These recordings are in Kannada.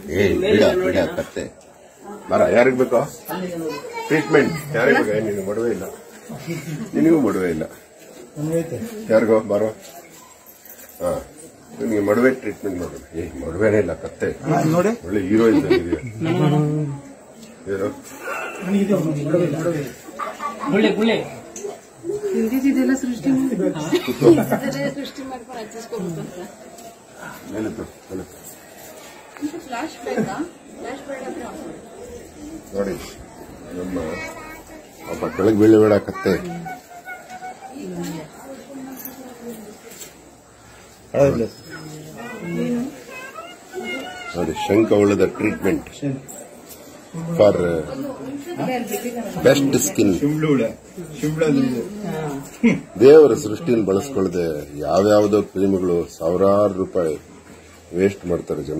ಏ ಬಿಡ ಬಿಡ ಕತ್ತೆ ಬರ ಯಾರಿಗ್ ಬೇಕೋ ಟ್ರೀಟ್ಮೆಂಟ್ ಯಾರಿಗ್ ಬೇಕು ನಿನಗೆ ಮಡುವೆ ಇಲ್ಲ ನಿನಗೂ ಮಡುವೆ ಇಲ್ಲ ಯಾರಿಗೋ ಬರೋ ಹಾ ನಿನಗೆ ಮಡುವೆ ಟ್ರೀಟ್ಮೆಂಟ್ ಮಾಡೋಣ ಏ ಮಡುವೆನೇ ಇಲ್ಲ ಕತ್ತೆ ನೋಡಿ ಒಳ್ಳೆ ಹೀರೋ ಇದ್ದ ಏನು ಗುಳ್ಳೆ ಗುಳ್ಳೆ ಹಿಂದಿದೆಲ್ಲ ಸೃಷ್ಟಿ ಮಾಡಿ ಸೃಷ್ಟಿ ಮಾಡ್ಕೊಂಡು ಹಚ್ಚಿಸ್ಕೊಬಿಟ್ಟು ಮೇಲೆತ್ತು ಮೇಲೆತ್ತು ಫ್ಲಾಶ್ ಬೇಕಾ ಫ್ಲಾಶ್ ಬೇಡ ನೋಡಿ ನಮ್ಮ ಪಾಪ ಕೆಳಗೆ ಬೀಳಬೇಡ ಕತ್ತೆ ನೋಡಿ ಶಂಕವಳದ ಟ್ರೀಟ್ಮೆಂಟ್ ಫಾರ್ ಬೆಸ್ಟ್ ಸ್ಕಿನ್ ದೇವರ ಸೃಷ್ಟಿಯನ್ನು ಬಳಸ್ಕೊಳ್ಳದೆ ಯಾವ್ಯಾವುದೋ ಕ್ರೀಮ್ಗಳು ಸಾವಿರಾರು ರೂಪಾಯಿ ವೇಸ್ಟ್ ಮಾಡ್ತಾರೆ ಜನ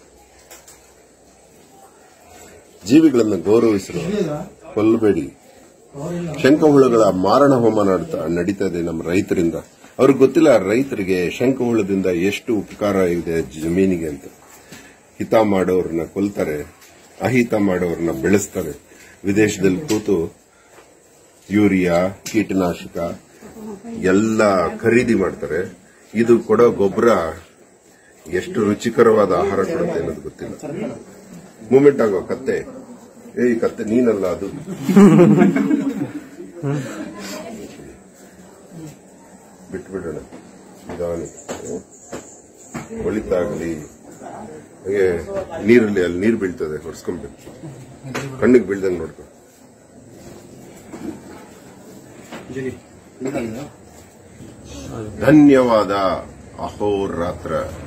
ಜೀವಿಗಳನ್ನು ಗೌರವಿಸಲು ಕೊಲ್ಲಬೇಡಿ ಶಂಖಹುಳುಗಳ ಮಾರಣ ಹೋಮ ನಡ್ತಾ ನಡೀತಾ ಇದೆ ನಮ್ಮ ರೈತರಿಂದ ಅವ್ರಿಗೆ ಗೊತ್ತಿಲ್ಲ ರೈತರಿಗೆ ಶಂಖಹುಳದಿಂದ ಎಷ್ಟು ಉಪಕಾರ ಇದೆ ಜಮೀನಿಗೆ ಅಂತ ಹಿತ ಮಾಡೋರನ್ನ ಕೊಲ್ತಾರೆ ಅಹಿತ ಮಾಡೋರನ್ನ ಬೆಳೆಸ್ತಾರೆ ವಿದೇಶದಲ್ಲಿ ಕೂತು ಯೂರಿಯಾ ಕೀಟನಾಶಕ ಎಲ್ಲ ಖರೀದಿ ಮಾಡ್ತಾರೆ ಇದು ಕೊಡೋ ಗೊಬ್ಬರ ಎಷ್ಟು ರುಚಿಕರವಾದ ಆಹಾರ ಕೊಡುತ್ತೆ ಅನ್ನೋದು ಗೊತ್ತಿಲ್ಲ ಮೂಮೆಂಟ್ ಆಗೋ ಕತ್ತೆ ಏಯ್ ಕತ್ತೆ ನೀನಲ್ಲ ಅದು ಬಿಟ್ಬಿಡೋಣ ನಿಧಾನಕ್ಕೆ ಒಳಿತಾಗ್ಲಿ ಹಾಗೆ ನೀರಲ್ಲಿ ಅಲ್ಲಿ ನೀರು ಬೀಳ್ತದೆ ಹೊಡ್ಸ್ಕೊಂಬೇಕು ಕಣ್ಣಿಗೆ ಬೀಳ್ದಂಗೆ ನೋಡ್ಕೊ ಧನ್ಯವಾದ ಅಹೋರಾತ್ರ